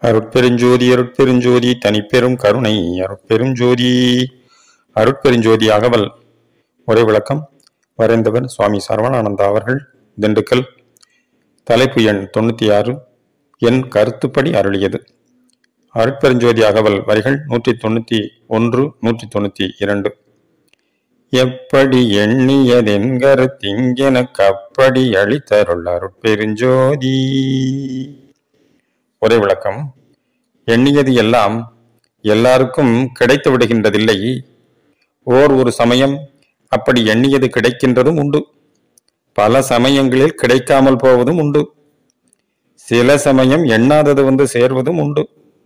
அருட்பெருஞ்சோதி அருட்பெருஞ்சோதி தனிப்பெரும் கருணை அருட்பெருஞ்சோதி அருட்பெருஞ்சோதி அகவல் உரை விளக்கம் வரைந்தவர் சுவாமி சரவணானந்தா அவர்கள் திண்டுக்கல் தலைப்பு எண் தொண்ணூத்தி ஆறு என் கருத்துப்படி அருளியது அருட்பெருஞ்சோதி அகவல் வரிகள் நூற்றி தொண்ணூத்தி ஒன்று நூற்றி தொண்ணூத்தி இரண்டு எப்படி எண்ணியதென்கருத்திங்கெனக்கு அப்படி அளித்தருள் அருட்பெருஞ்சோதி ஒரே விளக்கம் எண்ணியது எல்லாம் எல்லாருக்கும் கிடைத்து விடுகின்றதில்லை ஓர் ஒரு சமயம் அப்படி எண்ணியது கிடைக்கின்றதும் உண்டு பல சமயங்களில் கிடைக்காமல் போவதும் உண்டு சில சமயம் எண்ணாதது வந்து சேர்வதும் உண்டு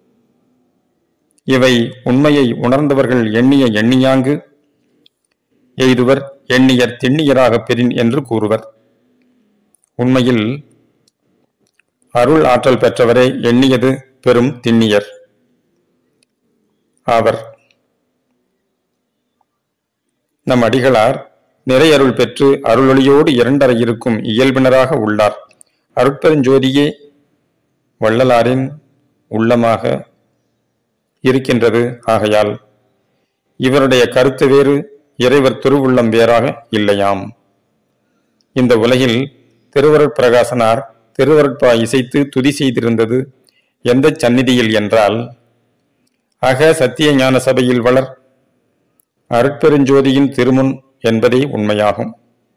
இவை உண்மையை உணர்ந்தவர்கள் எண்ணிய எண்ணியாங்கு எய்துவர் எண்ணியர் திண்ணியராக பெறின் என்று கூறுவர் உண்மையில் அருள் ஆற்றல் பெற்றவரே எண்ணியது பெரும் திண்ணியர் ஆவர் நம் அடிகளார் நிறையருள் பெற்று அருளொளியோடு இரண்டரை இருக்கும் இயல்பினராக உள்ளார் அருட்பெருஞ்சோதியே வள்ளலாரின் உள்ளமாக இருக்கின்றது ஆகையால் இவருடைய கருத்து வேறு இறைவர் திருவுள்ளம் வேறாக இல்லையாம் இந்த உலகில் திருவருட் பிரகாசனார் திருவருட்பா இசைத்து துதி செய்திருந்தது எந்த சந்நிதியில் என்றால் அக சத்திய ஞான சபையில் வளர் அருட்பெருஞ்சோதியின் திருமுன் என்பதே உண்மையாகும்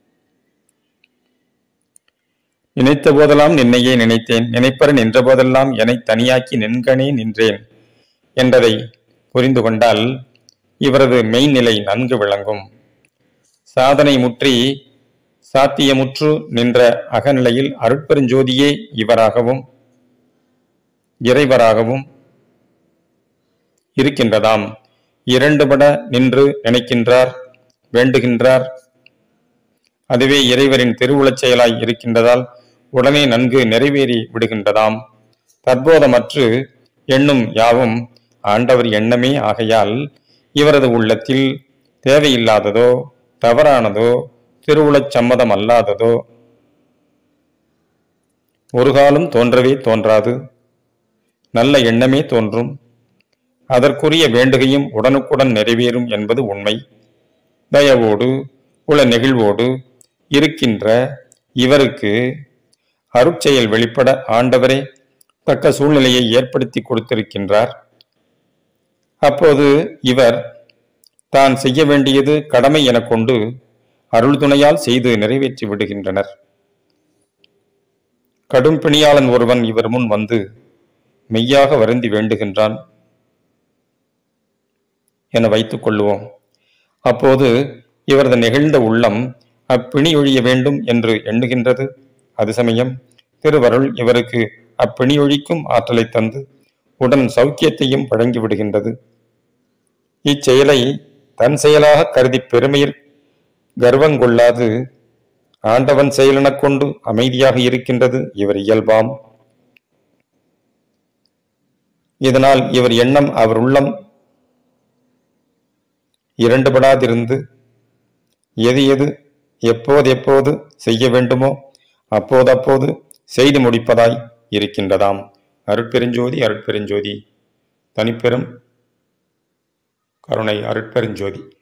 நினைத்த போதெல்லாம் நின்னையே நினைத்தேன் நினைப்பற நின்ற போதெல்லாம் என்னை தனியாக்கி நின்கனே நின்றேன் என்பதை புரிந்து கொண்டால் இவரது மெய்நிலை நன்கு விளங்கும் சாதனை முற்றி சாத்தியமுற்று நின்ற அகநிலையில் அருட்பெருஞ்சோதியே இவராகவும் இறைவராகவும் இருக்கின்றதாம் இரண்டுபட நின்று நினைக்கின்றார் வேண்டுகின்றார் அதுவே இறைவரின் திருவுளச் செயலாய் இருக்கின்றதால் உடனே நன்கு நிறைவேறி விடுகின்றதாம் தற்போதமற்று எண்ணும் யாவும் ஆண்டவர் எண்ணமே ஆகையால் இவரது உள்ளத்தில் தேவையில்லாததோ தவறானதோ திருவுளச் சம்மதம் அல்லாததோ ஒரு காலம் தோன்றவே தோன்றாது நல்ல எண்ணமே தோன்றும் அதற்குரிய வேண்டுகையும் உடனுக்குடன் நிறைவேறும் என்பது உண்மை தயவோடு உள நெகிழ்வோடு இருக்கின்ற இவருக்கு அருட்செயல் வெளிப்பட ஆண்டவரே தக்க சூழ்நிலையை ஏற்படுத்தி கொடுத்திருக்கின்றார் அப்போது இவர் தான் செய்ய வேண்டியது கடமை எனக் கொண்டு அருள் துணையால் செய்து நிறைவேற்றி விடுகின்றனர் கடும் பிணியாளன் ஒருவன் இவர் முன் வந்து மெய்யாக வருந்தி வேண்டுகின்றான் என வைத்துக் கொள்ளுவோம் அப்போது இவரது நெகிழ்ந்த உள்ளம் அப்பிணி ஒழிய வேண்டும் என்று எண்ணுகின்றது அது சமயம் திருவருள் இவருக்கு அப்பிணி ஒழிக்கும் ஆற்றலை தந்து உடன் சௌக்கியத்தையும் வழங்கி விடுகின்றது இச்செயலை தன் செயலாக கருதி பெருமையில் கர்வங்கொள்ளாது ஆண்டவன் செயலெனக் கொண்டு அமைதியாக இருக்கின்றது இவர் இயல்பாம் இதனால் இவர் எண்ணம் அவர் உள்ளம் இரண்டுபடாதிருந்து எது எது எப்போது எப்போது செய்ய வேண்டுமோ அப்போதப்போது செய்து முடிப்பதாய் இருக்கின்றதாம் அருட்பெருஞ்சோதி அருட்பெருஞ்சோதி தனிப்பெரும் கருணை அருட்பெருஞ்சோதி